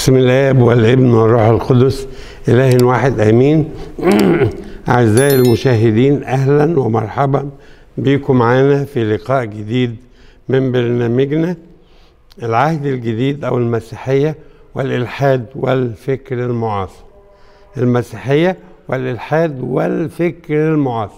بسم الله والابن والروح القدس إله واحد آمين أعزائي المشاهدين أهلا ومرحبا بكم معنا في لقاء جديد من برنامجنا العهد الجديد أو المسيحية والإلحاد والفكر المعاصر المسيحية والإلحاد والفكر المعاصر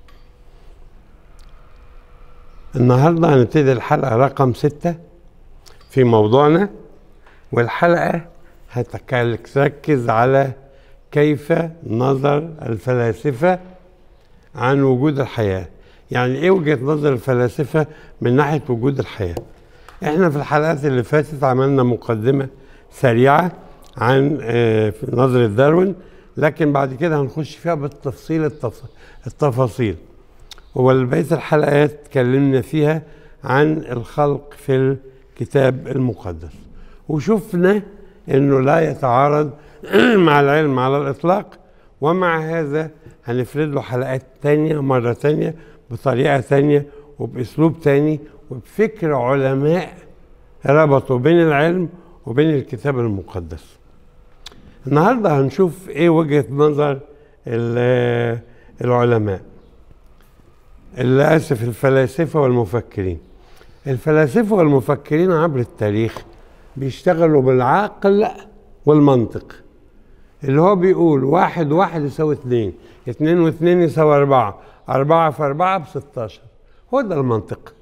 النهاردة هنبتدي الحلقة رقم ستة في موضوعنا والحلقة هتركز على كيف نظر الفلاسفة عن وجود الحياة يعني ايه وجهة نظر الفلاسفة من ناحية وجود الحياة احنا في الحلقات اللي فاتت عملنا مقدمة سريعة عن آه، نظرة داروين لكن بعد كده هنخش فيها بالتفصيل التف... التفاصيل وبقية الحلقات اتكلمنا فيها عن الخلق في الكتاب المقدس وشفنا انه لا يتعارض مع العلم على الاطلاق ومع هذا هنفرد له حلقات تانية مرة تانية بطريقة تانية وبأسلوب تاني وبفكر علماء ربطوا بين العلم وبين الكتاب المقدس النهاردة هنشوف ايه وجهة نظر ال- العلماء اللي اسف الفلاسفة والمفكرين الفلاسفة والمفكرين عبر التاريخ بيشتغلوا بالعقل والمنطق اللي هو بيقول واحد واحد يساوي اتنين اتنين واتنين يساوي أربعة أربعة في أربعة بستاشر هو ده المنطق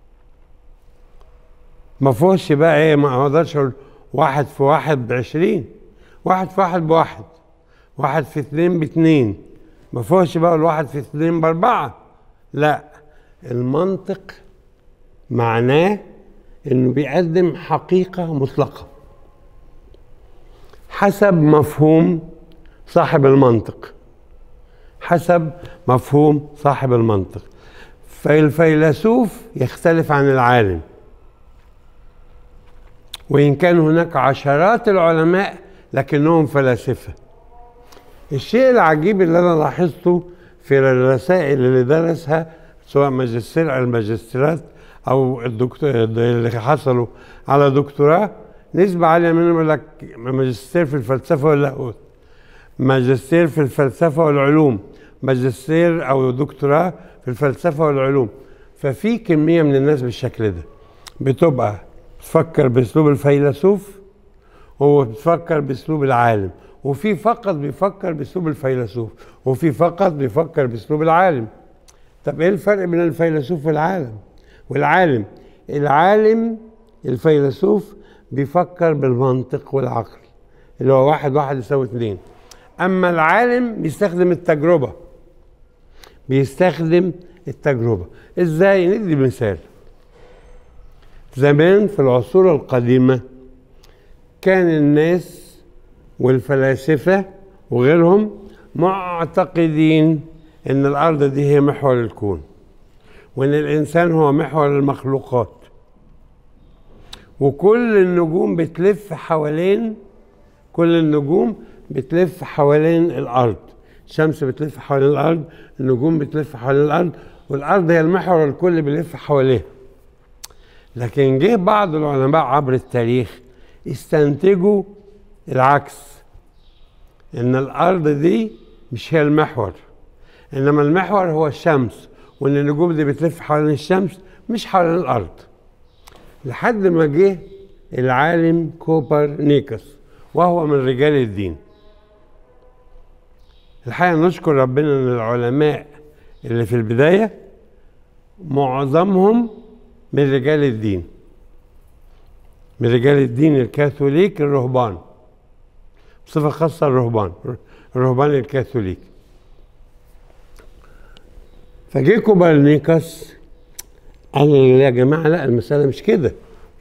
ما فيهوش بقى ايه ما اقدرش اقول واحد في واحد بعشرين واحد في واحد بواحد واحد في اتنين باتنين ما فيهوش بقى الواحد في اتنين باربعة لا المنطق معناه انه بيقدم حقيقة مطلقة حسب مفهوم صاحب المنطق حسب مفهوم صاحب المنطق فالفيلسوف يختلف عن العالم وإن كان هناك عشرات العلماء لكنهم فلاسفة الشيء العجيب اللي أنا لاحظته في الرسائل اللي درسها سواء ماجستير أو الماجستيرات أو الدكتور اللي حصلوا على دكتوراه نسبة عالية منهم يقول لك ماجستير في الفلسفة واللاهوت ماجستير في الفلسفة والعلوم ماجستير أو دكتوراه في الفلسفة والعلوم ففي كمية من الناس بالشكل ده بتبقى بتفكر بأسلوب الفيلسوف هو بتفكر بأسلوب العالم وفي فقط بيفكر بأسلوب الفيلسوف وفي فقط بيفكر بأسلوب العالم طب ايه الفرق بين الفيلسوف والعالم والعالم العالم الفيلسوف بيفكر بالمنطق والعقل اللي هو واحد واحد يساوي اتنين اما العالم بيستخدم التجربه بيستخدم التجربه ازاي ندي مثال زمان في العصور القديمه كان الناس والفلاسفه وغيرهم معتقدين ان الارض دي هي محور الكون وان الانسان هو محور المخلوقات وكل النجوم بتلف حوالين كل النجوم بتلف حوالين الارض الشمس بتلف حوالين الارض النجوم بتلف حوالين الارض والارض هي المحور الكل بيلف حواليها لكن جه بعض العلماء عبر التاريخ استنتجوا العكس ان الارض دي مش هي المحور انما المحور هو الشمس وان النجوم دي بتلف حوالين الشمس مش حوالين الارض لحد ما جه العالم كوبرنيكوس وهو من رجال الدين الحقيقه نشكر ربنا ان العلماء اللي في البدايه معظمهم من رجال الدين من رجال الدين الكاثوليك الرهبان بصفه خاصه الرهبان الرهبان الكاثوليك فجه كوبرنيكوس قال يا جماعه لا المساله مش كده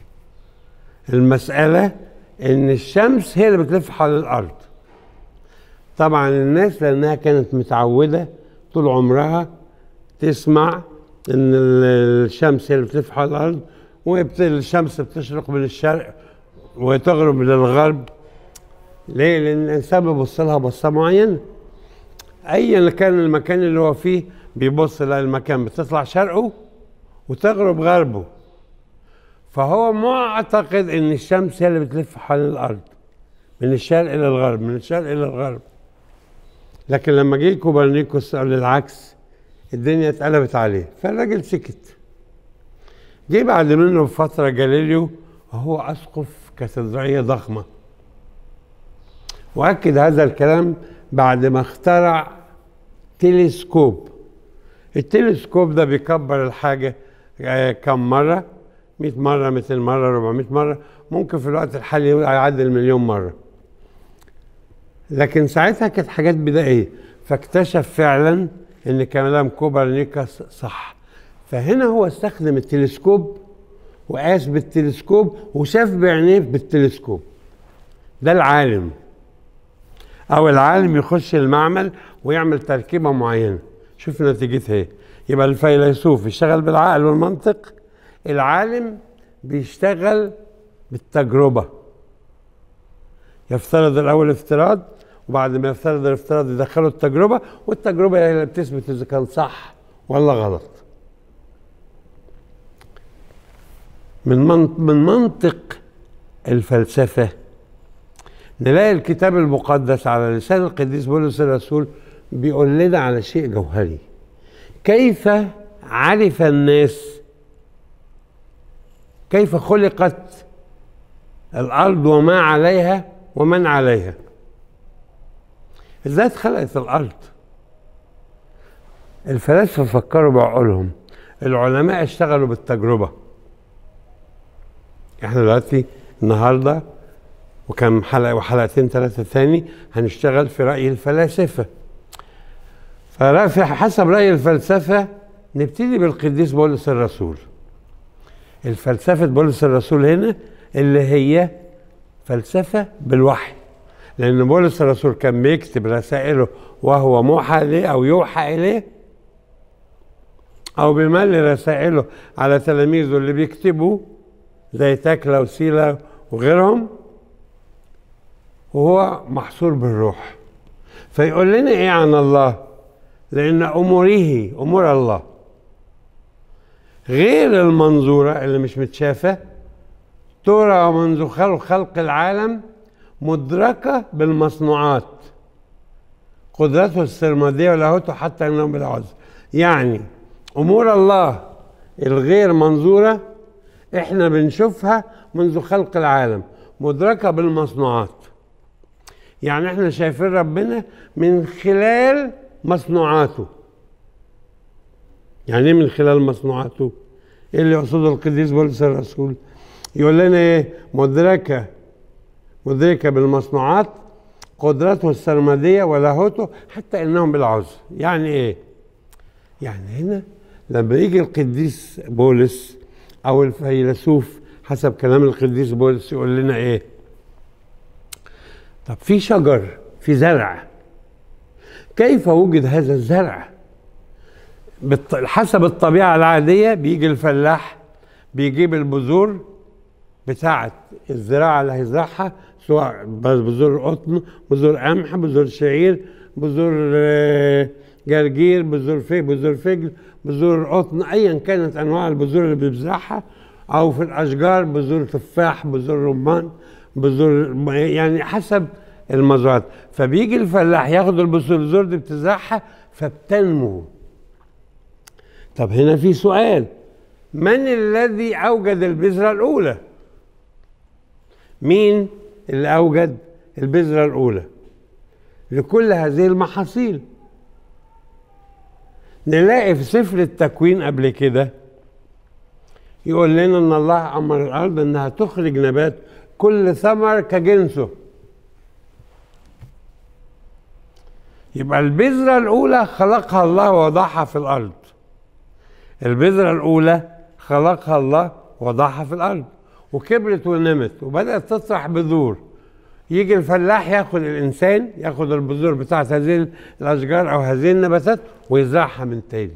المساله ان الشمس هي اللي بتلف حول الارض طبعا الناس لانها كانت متعوده طول عمرها تسمع ان ال- الشمس هي اللي بتلف حول الارض والشمس بتشرق من الشرق وتغرب من الغرب ليه؟ لان الانسان بيبص لها بصه معينه ايا كان المكان اللي هو فيه بيبص للمكان بتطلع شرقه وتغرب غربه فهو معتقد ان الشمس هي اللي بتلف حوالين الارض من الشرق الى الغرب من الشرق الى الغرب لكن لما جه كوبرنيكوس قال العكس الدنيا اتقلبت عليه فالراجل سكت جه بعد منه بفتره جاليليو وهو اسقف كاتدرائيه ضخمه واكد هذا الكلام بعد ما اخترع تلسكوب التلسكوب ده بيكبر الحاجه آه، كم مره 100 مره 200 مره 400 مره ممكن في الوقت الحالي يعدي المليون مره لكن ساعتها كانت حاجات بدائيه فاكتشف فعلا ان كلام كوبرنيكوس صح فهنا هو استخدم التلسكوب وقاس بالتلسكوب وشاف بعينيه بالتلسكوب ده العالم او العالم يخش المعمل ويعمل تركيبه معينه شوف نتيجتها ايه يبقى الفيلسوف يشتغل بالعقل والمنطق العالم بيشتغل بالتجربه يفترض الاول افتراض وبعد ما يفترض الافتراض يدخله التجربه والتجربه هي اللي بتثبت اذا كان صح ولا غلط من منطق من منطق الفلسفه نلاقي الكتاب المقدس على لسان القديس بولس الرسول بيقول لنا على شيء جوهري كيف عرف الناس كيف خلقت الارض وما عليها ومن عليها ازاي اتخلقت الارض الفلاسفه فكروا بعقولهم العلماء اشتغلوا بالتجربه احنا دلوقتي النهارده وكم حلقه وحلقتين ثلاثه ثاني هنشتغل في راي الفلاسفه ففي حسب راي الفلسفه نبتدي بالقديس بولس الرسول الفلسفه بولس الرسول هنا اللي هي فلسفه بالوحي لان بولس الرسول كان بيكتب رسائله وهو موحى اليه او يوحى اليه او بيملي رسائله على تلاميذه اللي بيكتبوا زي تاكلا وسيلا وغيرهم وهو محصور بالروح فيقول لنا ايه عن الله لان اموره امور الله غير المنظوره اللي مش متشافه ترى منذ خلق العالم مدركه بالمصنوعات قدرته السرمديه ولاهوته حتى انهم بالعذر يعني امور الله الغير منظوره احنا بنشوفها منذ خلق العالم مدركه بالمصنوعات يعني احنا شايفين ربنا من خلال مصنوعاته يعني ايه من خلال مصنوعاته ايه اللي يقصده القديس بولس الرسول يقول لنا ايه مدركه مدركه بالمصنوعات قدرته السرمديه ولاهوته حتى انهم بالعذر يعني ايه يعني هنا لما يجي القديس بولس او الفيلسوف حسب كلام القديس بولس يقول لنا ايه طب في شجر في زرع كيف وجد هذا الزرع حسب الطبيعة العادية بيجي الفلاح بيجيب البذور بتاعة الزراعة اللي هيزرعها سواء بذور قطن بذور قمح بذور شعير بذور جرجير بذور فجل بذور فجل بذور قطن ايا كانت انواع البذور اللي بيزرعها او في الاشجار بذور تفاح بذور رمان بذور يعني حسب المزرعات فبيجي الفلاح ياخد البذور دي بتزرعها فبتنمو طب هنا في سؤال من الذي اوجد البذره الاولى مين اللي اوجد البذره الاولى لكل هذه المحاصيل نلاقي في سفر التكوين قبل كده يقول لنا ان الله امر الارض انها تخرج نبات كل ثمر كجنسه يبقى البذرة الأولى خلقها الله ووضعها في الأرض البذرة الأولى خلقها الله ووضعها في الأرض وكبرت ونمت وبدأت تطرح بذور يجي الفلاح ياخد الإنسان ياخد البذور بتاعت هذه الأشجار أو هذه النباتات ويزرعها من تاني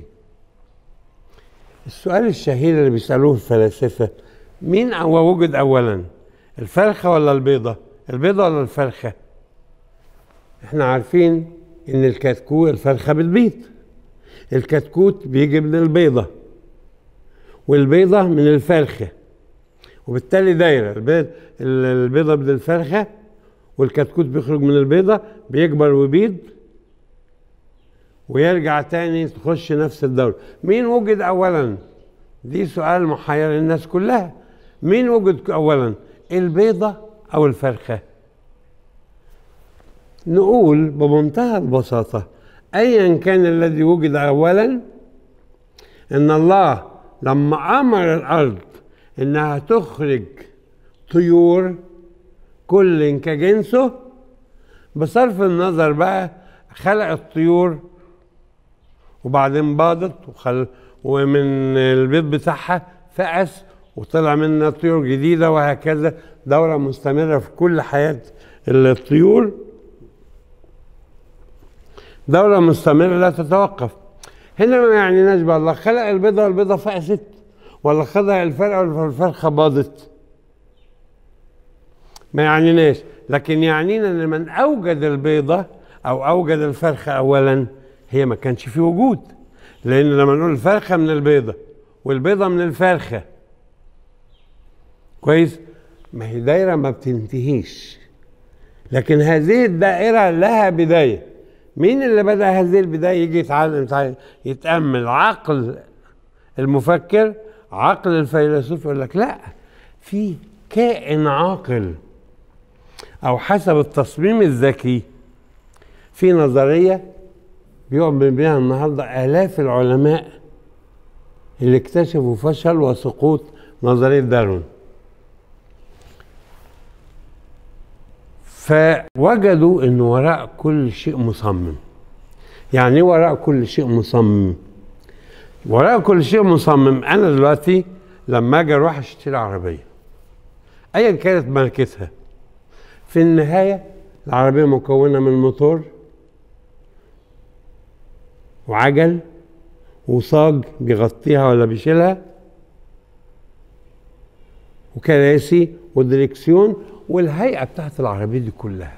السؤال الشهير اللي بيسألوه الفلاسفة مين هو وجد أولا الفرخة ولا البيضة البيضة ولا الفرخة احنا عارفين ان الكتكوت الفرخة بتبيض الكتكوت بيجي من البيضة والبيضة من الفرخة وبالتالي دايرة البيض البيضة من الفرخة والكتكوت بيخرج من البيضة بيكبر ويبيض ويرجع تاني تخش نفس الدورة مين وجد أولا دي سؤال محير للناس كلها مين وجد أولا البيضة أو الفرخة نقول بمنتهى البساطة أيا كان الذي وجد أولا إن الله لما أمر الأرض إنها تخرج طيور كل كجنسه بصرف النظر بقى خلق الطيور وبعدين باضت وخل ومن البيض بتاعها فأس وطلع منها طيور جديدة وهكذا دورة مستمرة في كل حياة الطيور دورة مستمرة لا تتوقف هنا ما يعنيناش بقى الله خلق البيضة والبيضة فقست ولا خلق الفرخة والفرخة باضت ما يعنيناش لكن يعنينا ان من اوجد البيضة او اوجد الفرخة اولا هي ما كانش في وجود لان لما نقول الفرخة من البيضة والبيضة من الفرخة كويس ما هي دايرة ما بتنتهيش لكن هذه الدائرة لها بداية مين اللي بدأ هذه البداية يجي يتعلم يتأمل عقل المفكر عقل الفيلسوف يقول لك لا في كائن عاقل او حسب التصميم الذكي في نظريه بيؤمن بها النهارده الاف العلماء اللي اكتشفوا فشل وسقوط نظريه داروين فوجدوا ان وراء كل شيء مصمم يعني ايه وراء كل شيء مصمم وراء كل شيء مصمم انا دلوقتي لما اجي اروح اشتري عربيه ايا كانت ماركتها في النهايه العربيه مكونه من موتور وعجل وصاج بيغطيها ولا بيشيلها وكراسي ودريكسيون والهيئه بتاعت العربيه دي كلها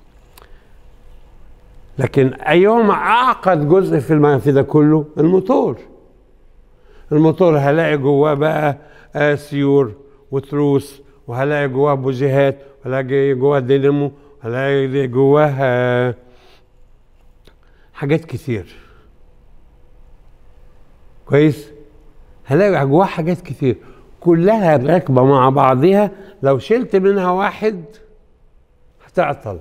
لكن ايهما اعقد جزء في الم- في ده كله الموتور الموتور هلاقي جواه بقى آه، سيور وتروس وهلاقي جواه بوجيهات وهلاقي جواه دينامو هلاقي جواه آه، حاجات كتير كويس هلاقي جواها حاجات كتير كلها راكبه مع بعضها لو شلت منها واحد هتعطل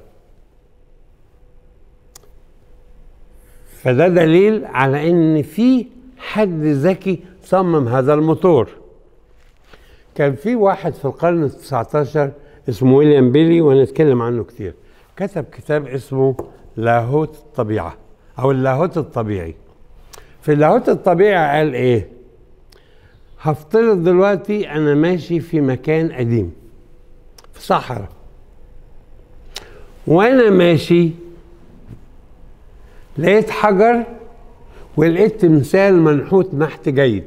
فده دليل على ان في حد ذكي صمم هذا الموتور كان في واحد في القرن ال 19 اسمه ويليام بيلي ونتكلم عنه كتير كتب كتاب اسمه لاهوت الطبيعة أو اللاهوت الطبيعي في اللاهوت الطبيعي قال إيه هفترض دلوقتي أنا ماشي في مكان قديم في صحراء وأنا ماشي لقيت حجر ولقيت تمثال منحوت نحت جيد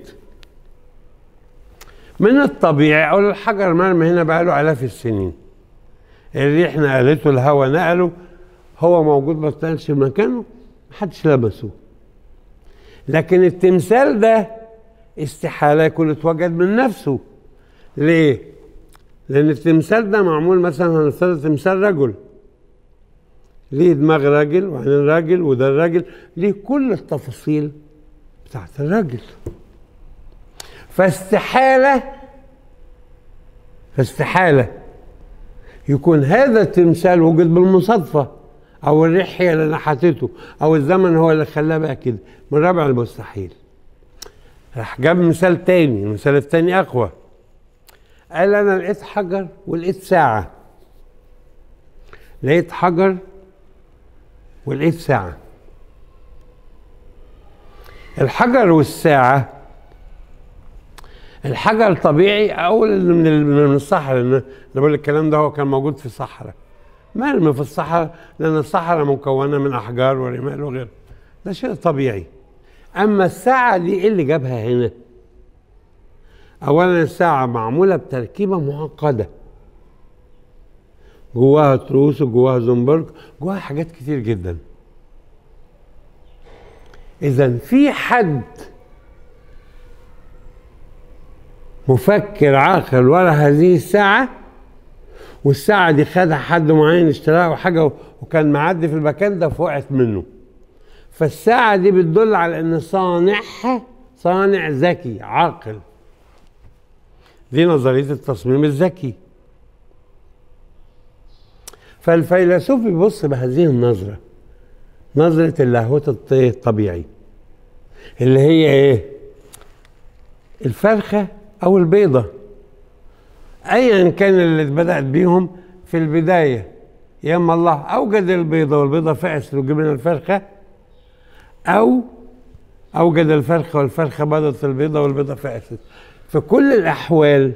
من الطبيعي أقول الحجر مرمي هنا بقاله آلاف السنين الريح نقلته الهواء نقله هو موجود ما اتنقلش مكانه محدش لمسه لكن التمثال ده استحالة يكون اتوجد من نفسه ليه؟ لأن التمثال ده معمول مثلا هنفترض تمثال رجل ليه دماغ راجل وعينين راجل وده الراجل ليه كل التفاصيل بتاعت الراجل فاستحالة فاستحالة يكون هذا التمثال وجد بالمصادفة أو الريح هي اللي نحتته أو الزمن هو اللي خلاه بقى كده من رابع المستحيل راح جاب مثال تاني المثال التاني أقوى قال أنا لقيت حجر ولقيت ساعة لقيت حجر ولقيت ساعة الحجر والساعة الحجر طبيعي أقول إنه من ال- من الصحراء لأن أنا بقول الكلام ده هو كان موجود في الصحراء مرمي في الصحراء لأن الصحراء مكونة من أحجار ورمال وغيره ده شيء طبيعي أما الساعة دي إيه اللي جابها هنا؟ أولا الساعة معمولة بتركيبة معقدة جواها تروس وجواها زنبرك جواها حاجات كتير جدا اذا في حد مفكر عاقل ورا هذه الساعة والساعة دي خدها حد معين اشتراها وحاجة وكان معدي في المكان ده فوقعت منه فالساعة دي بتدل على ان صانعها صانع ذكي عاقل دي نظرية التصميم الذكي فالفيلسوف بيبص بهذه النظرة نظرة اللاهوت الطبيعي اللي هي ايه الفرخة او البيضة ايا كان اللي بدأت بيهم في البداية يا اما الله اوجد البيضة والبيضة فقست وجبنا الفرخة او اوجد الفرخة والفرخة بيضت البيضة والبيضة فقست في كل الاحوال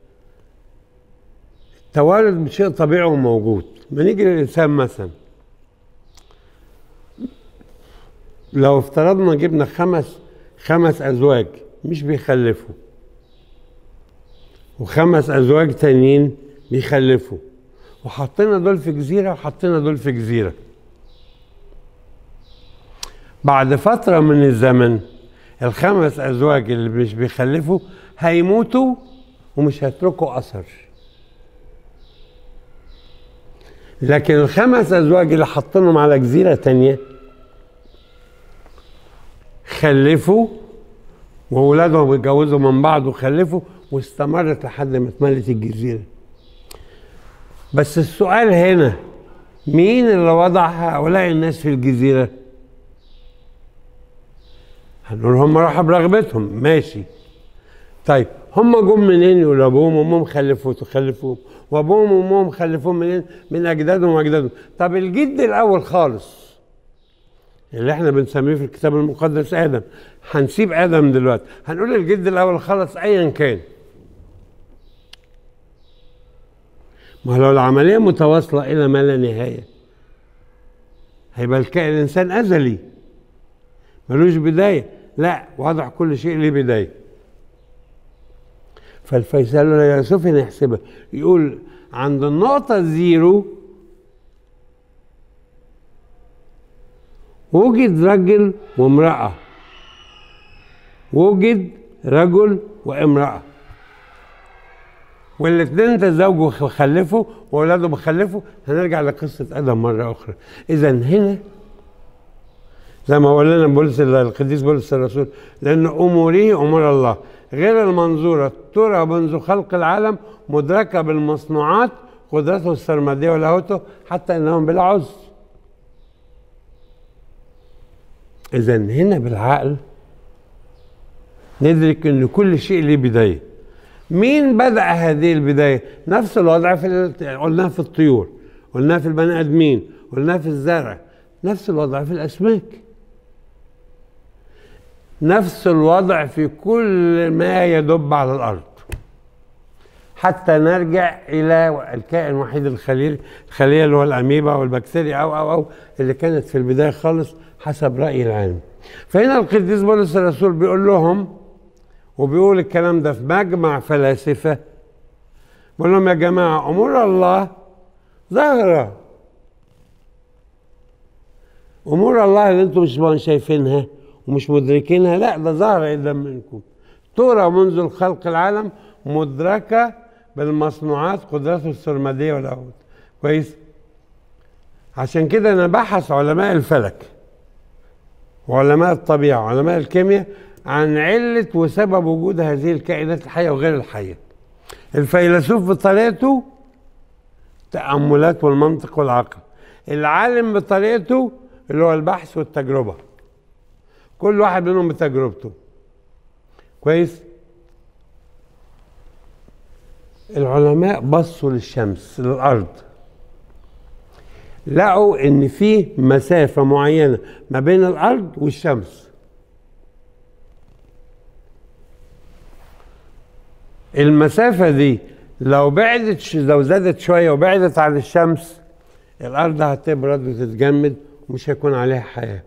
التوارد شيء طبيعي وموجود ما نيجي للانسان مثلا لو افترضنا جبنا خمس خمس ازواج مش بيخلفوا وخمس ازواج تانيين بيخلفوا وحطينا دول في جزيره وحطينا دول في جزيره بعد فتره من الزمن الخمس ازواج اللي مش بيخلفوا هيموتوا ومش هيتركوا اثر لكن الخمس ازواج اللي حاطينهم على جزيره تانيه خلفوا واولادهم اتجوزوا من بعض وخلفوا واستمرت لحد ما اتملت الجزيره بس السؤال هنا مين اللي وضع هؤلاء الناس في الجزيره هنقول هم راحوا برغبتهم ماشي طيب هم جم منين يقول ابوهم وامهم خلفوا خلفوهم وابوهم وامهم خلفوهم منين من اجدادهم واجدادهم طب الجد الاول خالص اللي احنا بنسميه في الكتاب المقدس ادم هنسيب ادم دلوقتي هنقول الجد الاول خالص ايا كان ما لو العمليه متواصله الى ما لا نهايه هيبقى الكائن الانسان ازلي ملوش بدايه لا وضع كل شيء ليه بدايه فالفيصل هنا يحسبها يقول عند النقطه زيرو وجد رجل وامرأة وجد رجل وامرأة والاثنين تزوجوا وخلفوا واولادهم خلفوا هنرجع لقصة آدم مرة أخرى إذا هنا زي ما قال لنا بولس القديس بولس الرسول لأن أموره أمور الله غير المنظورة ترى منذ خلق العالم مدركة بالمصنوعات قدرته السرمدية ولاهوته حتى إنهم بلا عذر إذا هنا بالعقل ندرك إن كل شيء له بداية. مين بدأ هذه البداية؟ نفس الوضع في قلناه في الطيور، قلناه في البني آدمين، قلناه في الزرع، نفس الوضع في الأسماك. نفس الوضع في كل ما يدب على الأرض. حتى نرجع إلى الكائن الوحيد الخليل الخلية اللي هو الأميبا والبكتيريا أو أو أو اللي كانت في البداية خالص حسب رأي العالم فهنا القديس بولس الرسول بيقول لهم وبيقول الكلام ده في مجمع فلاسفة بيقول لهم يا جماعة أمور الله ظاهرة أمور الله اللي أنتم مش شايفينها ومش مدركينها لا ده ظاهرة قدام منكم ترى منذ الخلق العالم مدركة بالمصنوعات قدرته السرمدية والأهوت كويس عشان كده أنا بحث علماء الفلك وعلماء الطبيعة وعلماء الكيمياء عن علة وسبب وجود هذه الكائنات الحية وغير الحية الفيلسوف بطريقته تأملات والمنطق والعقل العالم بطريقته اللي هو البحث والتجربة كل واحد منهم بتجربته كويس العلماء بصوا للشمس للأرض لقوا ان في مسافة معينة ما بين الارض والشمس المسافة دي لو بعدت لو زادت شوية وبعدت عن الشمس الارض هتبرد وتتجمد ومش هيكون عليها حياة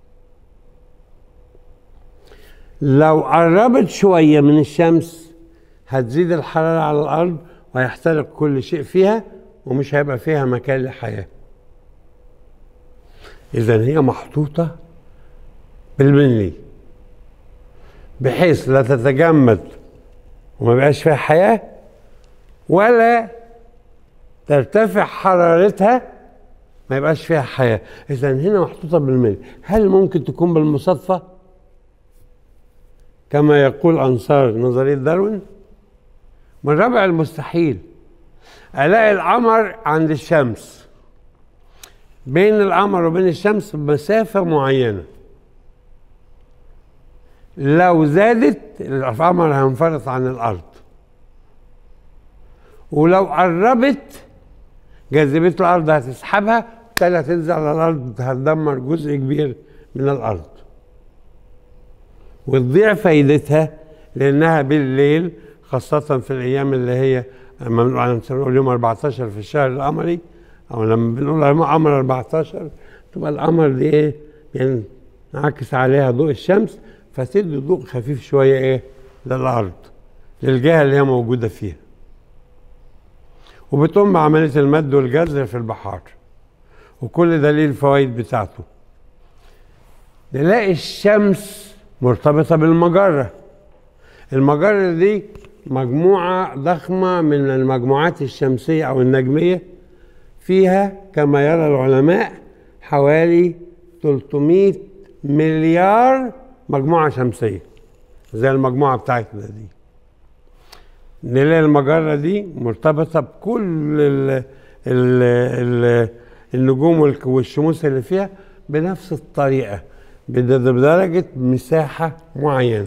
لو قربت شوية من الشمس هتزيد الحرارة على الارض وهيحترق كل شيء فيها ومش هيبقى فيها مكان لحياه إذا هي محطوطة بالملي بحيث لا تتجمد وما بقاش فيها حياة ولا ترتفع حرارتها ما يبقاش فيها حياة إذا هنا محطوطة بالملي هل ممكن تكون بالمصادفة كما يقول أنصار نظرية داروين من رابع المستحيل ألاقي القمر عند الشمس بين القمر وبين الشمس مسافة معينة لو زادت القمر هينفرط عن الأرض ولو قربت جاذبية الأرض هتسحبها وبالتالي هتنزل على الأرض هتدمر جزء كبير من الأرض وتضيع فايدتها لأنها بالليل خاصة في الأيام اللي هي لما بنقول يوم 14 في الشهر القمري أو لما بنقول قمر 14 تبقى القمر دي إيه يعني نعكس عليها ضوء الشمس فتدي ضوء خفيف شوية إيه للأرض للجهة اللي هي موجودة فيها وبتقوم بعملية المد والجزر في البحار وكل ده ليه الفوائد بتاعته نلاقي الشمس مرتبطة بالمجرة المجرة دي مجموعة ضخمة من المجموعات الشمسية أو النجمية فيها كما يرى العلماء حوالي 300 مليار مجموعة شمسية زي المجموعة بتاعتنا دي نلاقي المجرة دي مرتبطة بكل ال ال ال النجوم والشموس اللي فيها بنفس الطريقة بدرجة مساحة معينة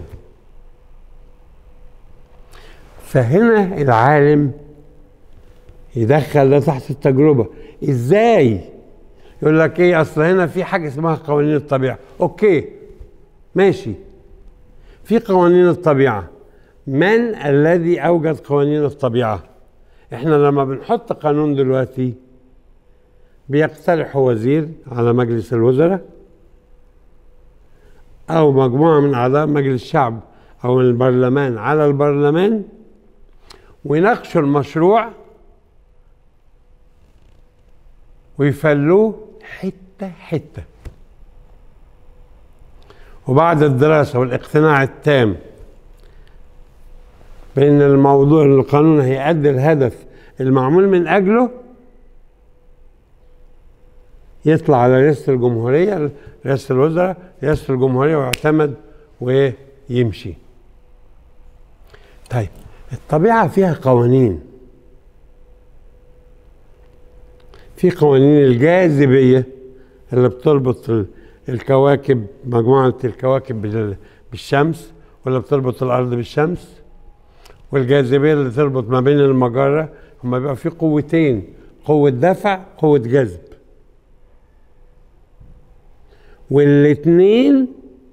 فهنا العالم يدخل ده تحت التجربة ازاي يقول لك ايه اصل هنا في حاجة اسمها قوانين الطبيعة اوكي ماشي في قوانين الطبيعة من الذي اوجد قوانين الطبيعة احنا لما بنحط قانون دلوقتي بيقترحه وزير على مجلس الوزراء او مجموعة من اعضاء مجلس الشعب او من البرلمان على البرلمان ويناقشوا المشروع ويفلوه حتة حتة وبعد الدراسة والاقتناع التام بأن الموضوع القانون هيأدي الهدف المعمول من أجله يطلع على رئاسة الجمهورية رئاسة الوزراء رئاسة الجمهورية ويعتمد ويمشي طيب الطبيعة فيها قوانين في قوانين الجاذبية اللي بتربط الكواكب مجموعة الكواكب بالشمس ولا بتربط الأرض بالشمس والجاذبية اللي تربط ما بين المجرة هما بيبقى في قوتين قوة دفع قوة جذب والاتنين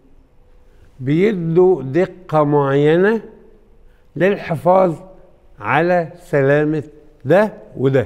بيدوا دقة معينة للحفاظ على سلامة ده وده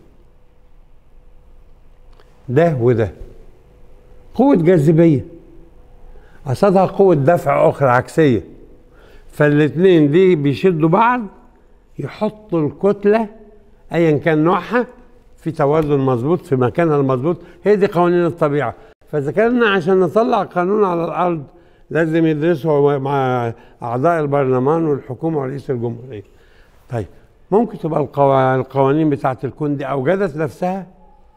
ده وده قوة جاذبية قصدها قوة دفع أخرى عكسية فالاتنين دي بيشدوا بعض يحطوا الكتلة أيا كان نوعها في توازن مظبوط في مكانها المظبوط هي دي قوانين الطبيعة فإذا كنا عشان نطلع قانون على الأرض لازم يدرسوا مع أعضاء البرلمان والحكومة ورئيس الجمهورية طيب ممكن تبقى القوانين بتاعة الكون دي أوجدت نفسها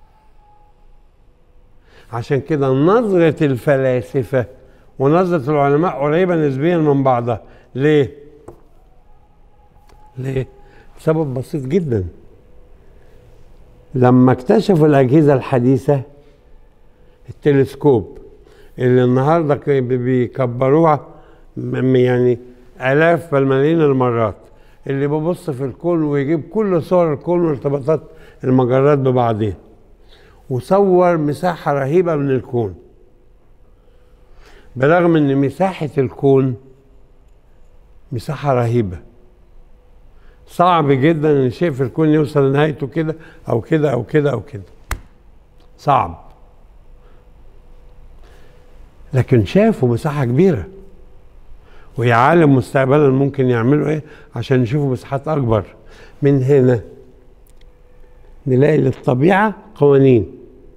عشان كده نظرة الفلاسفة ونظرة العلماء قريبة نسبيا من بعضها ليه؟ ليه؟ سبب بسيط جدا لما اكتشفوا الأجهزة الحديثة التلسكوب اللي النهارده بيكبروها يعني آلاف بل ملايين المرات اللي بيبص في الكون ويجيب كل صور الكون وارتباطات المجرات ببعضها وصور مساحة رهيبة من الكون برغم ان مساحة الكون مساحة رهيبة صعب جدا ان شيء في الكون يوصل لنهايته كده او كده او كده او كده صعب لكن شافوا مساحة كبيرة ويا عالم مستقبلا ممكن يعملوا ايه عشان يشوفوا مساحات اكبر من هنا نلاقي للطبيعة قوانين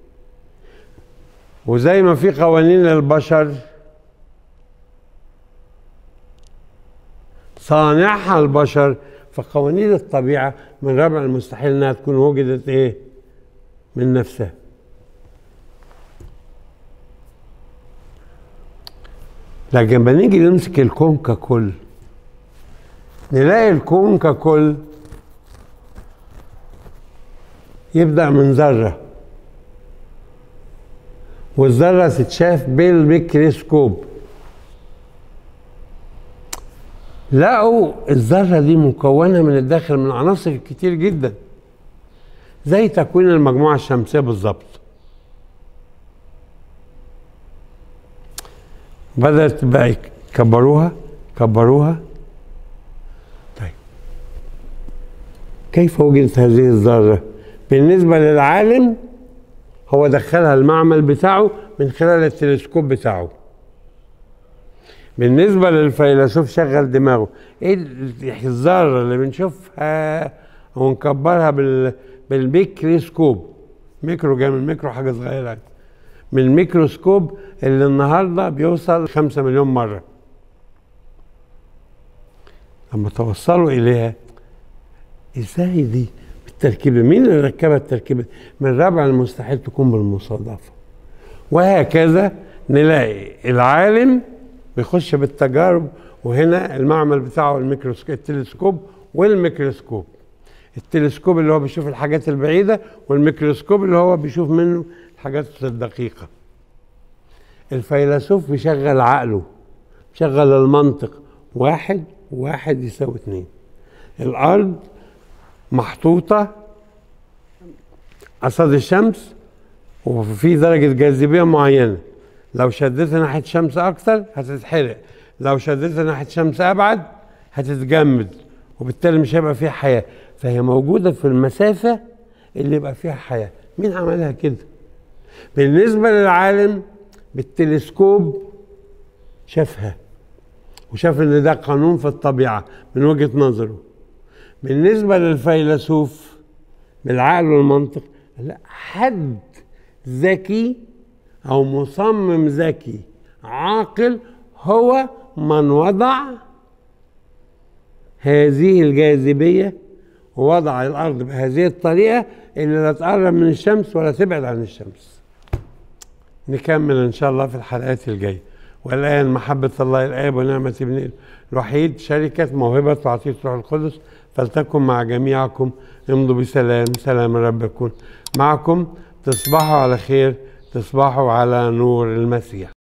وزي ما في قوانين للبشر صانعها البشر فقوانين الطبيعة من ربع المستحيل انها تكون وجدت ايه من نفسها لكن لما نيجي نمسك الكون ككل نلاقي الكون ككل يبدأ من ذرة والذرة تتشاف بالميكروسكوب لقوا الذرة دي مكونة من الداخل من عناصر كتير جدا زي تكوين المجموعة الشمسية بالظبط بدأت بقى يكبروها كبروها طيب كيف وجدت هذه الذرة؟ بالنسبة للعالم هو دخلها المعمل بتاعه من خلال التلسكوب بتاعه بالنسبة للفيلسوف شغل دماغه ايه الذرة اللي بنشوفها ونكبرها بال بالميكروسكوب ميكرو جاي من ميكرو حاجة صغيرة من الميكروسكوب اللي النهاردة بيوصل خمسة مليون مرة لما توصلوا إليها ازاي دي بالتركيبة مين اللي ركبها التركيبة من ربع المستحيل تكون بالمصادفة وهكذا نلاقي العالم بيخش بالتجارب وهنا المعمل بتاعه الميكروسكوب التلسكوب والميكروسكوب التلسكوب اللي هو بيشوف الحاجات البعيدة والميكروسكوب اللي هو بيشوف منه الحاجات الدقيقة الفيلسوف بيشغل عقله بيشغل المنطق واحد واحد يساوي اتنين الأرض محطوطة قصاد الشمس وفي درجة جاذبية معينة لو شدتها ناحية شمس أكتر هتتحرق لو شدتها ناحية شمس أبعد هتتجمد وبالتالي مش هيبقى فيها حياة فهي موجودة في المسافة اللي يبقى فيها حياة مين عملها كده بالنسبة للعالم بالتلسكوب شافها وشاف ان ده قانون في الطبيعة من وجهة نظره بالنسبة للفيلسوف بالعقل والمنطق لا حد ذكي او مصمم ذكي عاقل هو من وضع هذه الجاذبية ووضع الأرض بهذه الطريقة اللي لا تقرب من الشمس ولا تبعد عن الشمس نكمل إن شاء الله في الحلقات الجاية والآن محبة الله الآب ونعمة ابن الوحيد شركة موهبة وعطية روح القدس فلتكن مع جميعكم امضوا بسلام سلام الرب يكون معكم تصبحوا على خير تصبحوا على نور المسيح